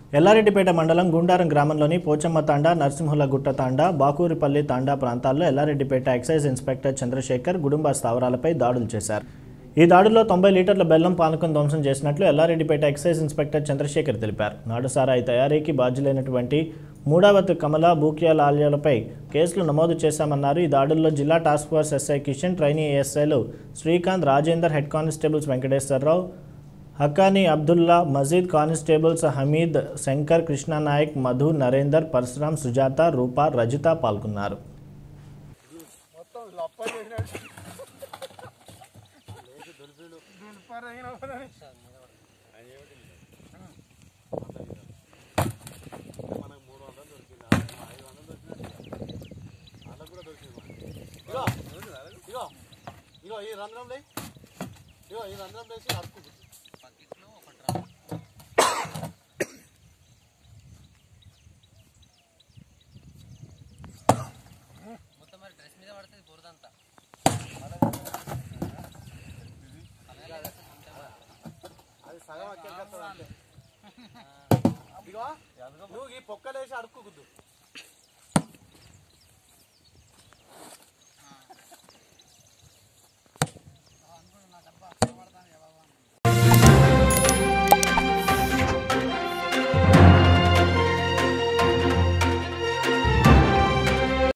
ఎల్లారెడ్డిపేట మండలం గుండారం గ్రామంలోని పోచమ్మ తాండా నరసింహులగుట్ట తాండా బాకూరిపల్లి తాండా ప్రాంతాల్లో ఎల్లారెడ్డిపేట ఎక్సైజ్ ఇన్స్పెక్టర్ చంద్రశేఖర్ కుటుంబ స్థావరాలపై దాడులు చేశారు ఈ దాడుల్లో తొంభై లీటర్ల బెల్లం పానకం ధ్వంసం చేసినట్లు ఎల్లారెడ్డిపేట ఎక్సైజ్ ఇన్స్పెక్టర్ చంద్రశేఖర్ తెలిపారు నాడు సారాయి తయారీకి బాధ్యులైనటువంటి మూడవత్ కమల బూకియాల ఆలయాలపై కేసులు నమోదు చేశామన్నారు ఈ దాడుల్లో జిల్లా task force SI Kishan trainee ఏఎస్ఐలు Srikanth Rajender head constables Venkateswararao Haqani Abdulla Majeed constables Hameed Shankar Krishnanayak Madhu Narender Parasuram Sujatha Roopa Rajitha పాల్గొన్నారు మొత్తం లప్ప చేసినట్టు దుల్పరైన పదని. ఇగో ఇగో ఇగో ఈ రంధ్రం లే ఇగో ఈ రంధ్రం లేచి అడుక్కు మొత్తం మరి డ్రెస్ మీద పడుతుంది బురదంతా అది సగం అక్కెళ్ళి అంతే ఇగో నువ్వు ఈ పొక్కలేసి అడుక్కు గుద్దు